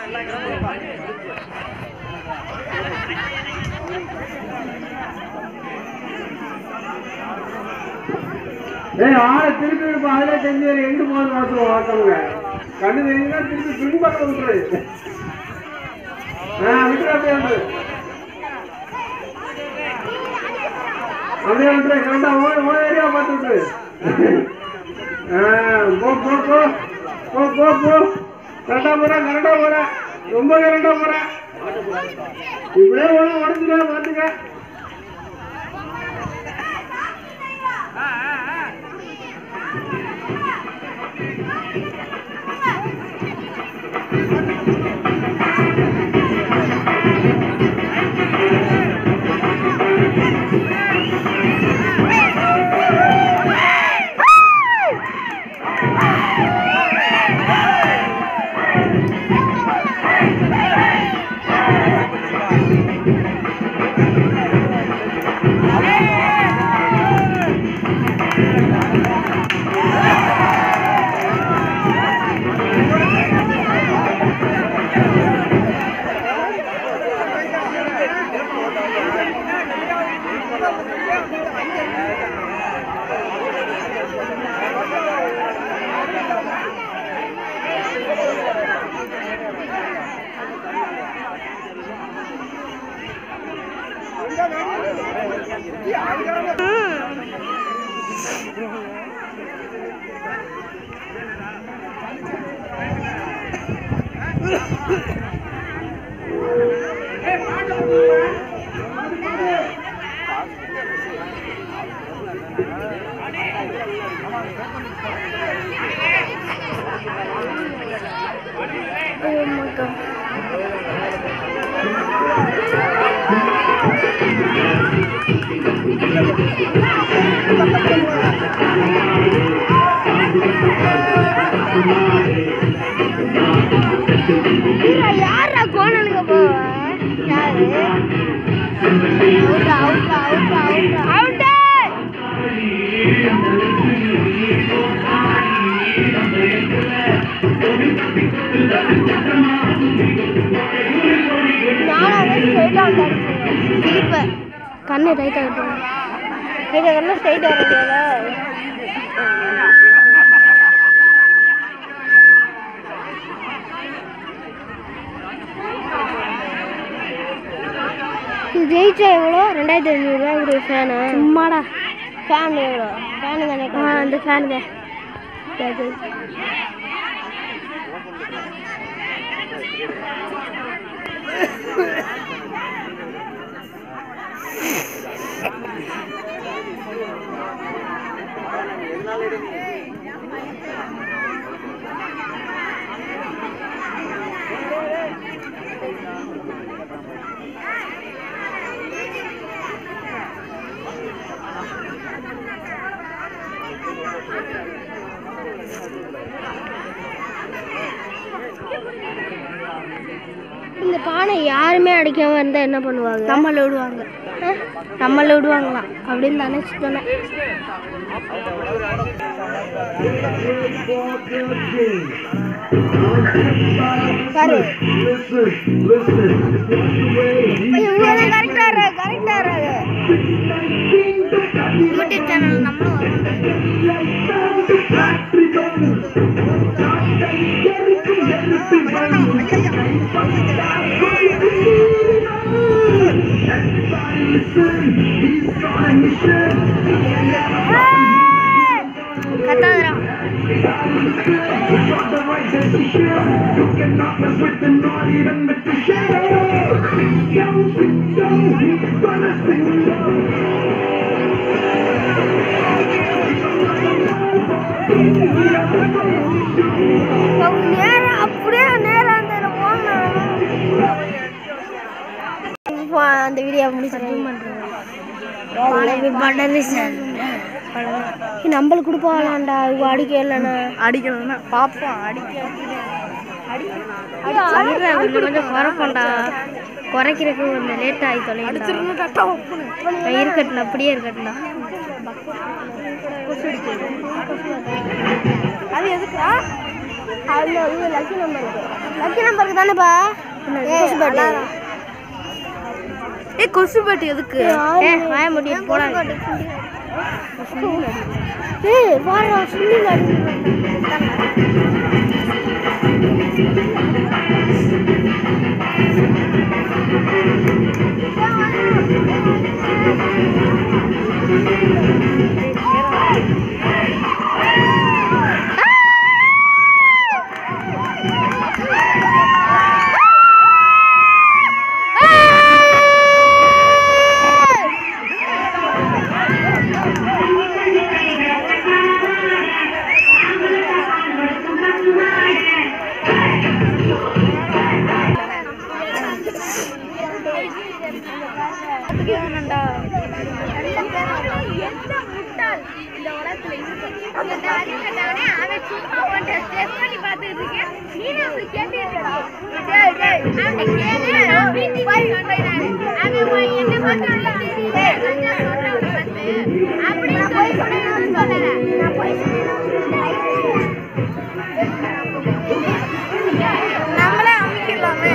ஏய் ஆளை திருப்பி விடுப்பா அதிலே தெரிஞ்சு எண்டு போது மாசம் வாக்கணுங்க கண்ணு தெரியுதுன்னா திருப்பி பின்பக்கம் விட்டுரு ஆ விட்டுரு அப்படியே விட்டுரு அப்படியே விட்டுரு கரெக்டா ஓ ஓ ஏரியா பார்த்து விட்டுரு ஆ போ போ போ போ போ போ கரெக்டா போற கரெக்டா போற ரொம்ப கரெக்டா போற இப்படியே ஒன்று உடச்சுக்க பார்த்துக்க யாரா கோணலுக்கு போவ யாரு out out out out out திருப்ப கண்ணு ரைட்டா விட்டுருங்க ரைட்டா கண்ணு ஸ்ட்ரைட்டா வர முடியாதா இது ஜெயிச்சா எவ்வளோ ரெண்டாயிரத்தி ஐநூறுரூவா ஒரு ஃபேனு சும்மாடா ஃபேன் எவ்வளோ ஃபேனு தானே ஆ அந்த ஃபேனு தான் சரி. இந்த பானை யாருமே அடிக்காம இருந்தா என்ன பண்ணுவாங்க நம்மள விடுவாங்க நம்மள விடுவாங்களாம் அப்படின்னு நினைச்சு சொன்னேன் பாரு இவங்க கரெக்டா கரெக்டா யூடியூப் சேனல் நம்மளும் வரோம். கத்தாதரா நேரம் அப்படியே நேரம் அந்த போன அந்த வீடியோ முடிச்சு நம்மளுக்கு கொடுப்பாங்களாண்டா இவ அடிக்க இல்லைண்ணா அடிக்கணும்னா பார்ப்போம் அடிக்க இன்னும் கொஞ்சம் குறைப்போம்டா குறைக்கிறதுக்கு கொஞ்சம் லேட் ஆகி தொலைடா இருக்கட்டும் அப்படியே இருக்கட்டும்டா அது எதுக்குடா அது வந்து லக்கி நம்பருக்கு லக்கி நம்பருக்கு தானேப்பா கொசு பாட்டு ஏ கொசு பாட்டு எதுக்கு ஏ வாய முடியும் போடா ஏய் பாரு சுண்ணி நம்மளே அமைக்கலாமே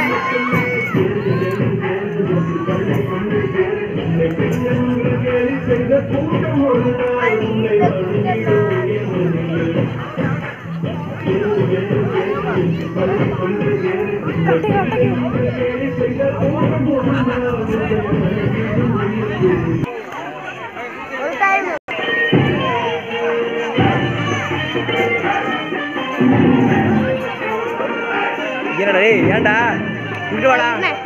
என்னடா டேய் ஏன்டா இங்கிட்டு வாடா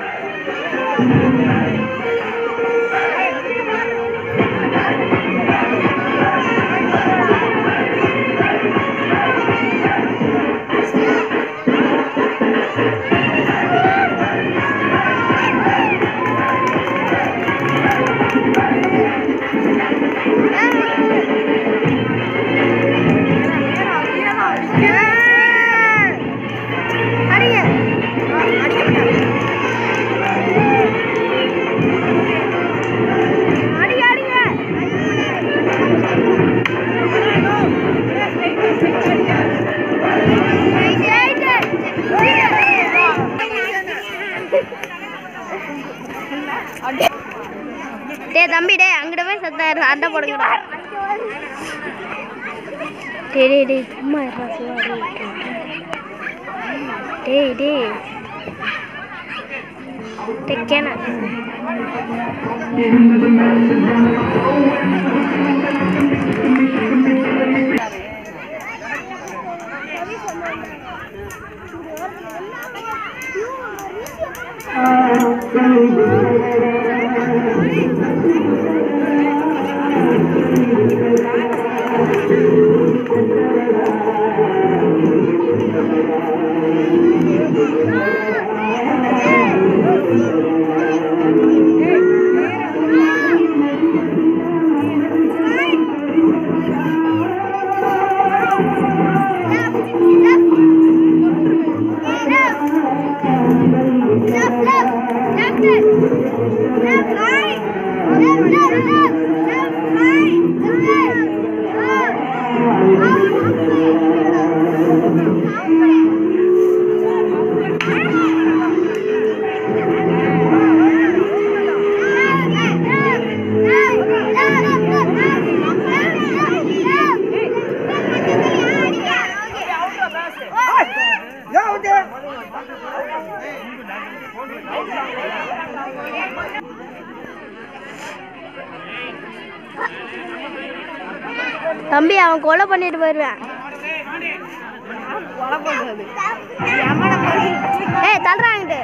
டேய் தம்பி டேய் அங்கிட்ட போய் சத்த சண்டை போடுங்கடா டேய் டேய் டேய் சும்மா இருடா சிவா டேய் டேய் டேய் டெக்கேனா தம்பி அவன் கொலை பண்ணிட்டு போயிடுவேன் ஏய் தள்ளுறாங்கிட்டு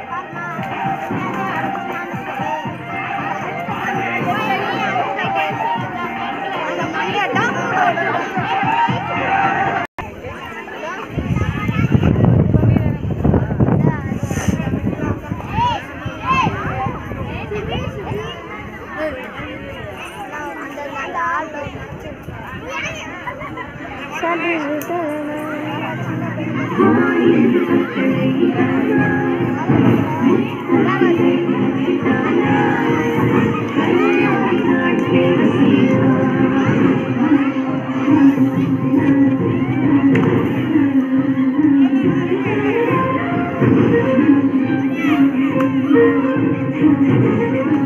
சரி ஆ